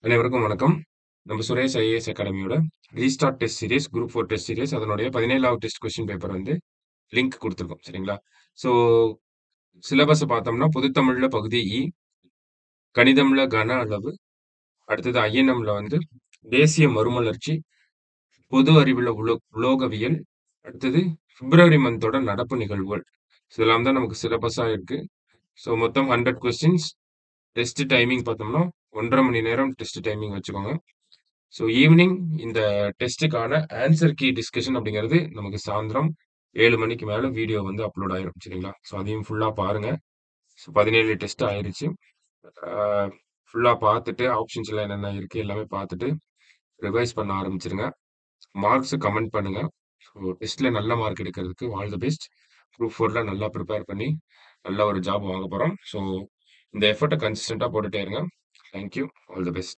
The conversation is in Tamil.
அனைவருக்கும் வணக்கம். நம்ம சுரேஷ் ஐஏஎஸ் அகாடமியோட restart test series, group 4 test series அதனுடைய 17வது டெஸ்ட் கொஸ்டின் பேப்பர் வந்து லிங்க் குடுத்துருக்கோம். சரிங்களா? ஸோ சிலபஸ பார்த்தோம்னா, பொதுத்தமிழ்ல பகுதி இ, கணிதம்ல கன அளவு, அடுத்தது ஐஎன்எம்ல வந்து தேசிய மறுமலர்ச்சி, பொது அறிவுல உலோ உலோகவியல், அடுத்தது பிப்ரவரி மந்தோட நடப்பு நிகழ்வுகள். இதெல்லாம் தான் நமக்கு சிலபஸா இருக்கு. ஸோ மொத்தம் 100 கொஸ்டின்ஸ். டெஸ்ட் டைமிங் பார்த்தோம்னா, 1 1/2 மணி நேரம் டெஸ்ட் டைமிங் வச்சுக்கோங்க. ஸோ ஈவினிங் இந்த டெஸ்ட்டுக்கான ஆன்சர் கீ டிஸ்கஷன் அப்படிங்கிறது நமக்கு சாயந்திரம் 7 மணிக்கு மேல வீடியோ வந்து அப்லோட் ஆயிரும். சரிங்களா? ஸோ அதையும் ஃபுல்லா பாருங்க. ஸோ 17 டெஸ்ட் ஆயிருச்சு. ஆ ஃபுல்லா பார்த்துட்டு ஆப்ஷன்ஸ்லாம் என்னென்ன இருக்கு எல்லாமே பார்த்துட்டு ரிவைஸ் பண்ண ஆரம்பிச்சுருங்க. மார்க்ஸ் கமெண்ட் பண்ணுங்க. ஸோ டெஸ்ட்ல நல்ல மார்க் எடுக்கிறதுக்கு ஆல் தி பெஸ்ட். குரூப் 4ல நல்லா ப்ரிப்பேர் பண்ணி நல்ல ஒரு ஜாப் வாங்க போறோம். ஸோ இந்த எஃபோர்ட்ட கன்சிஸ்டன்ட்டா போட்டுட்டே இருங்க. Thank you. All the best.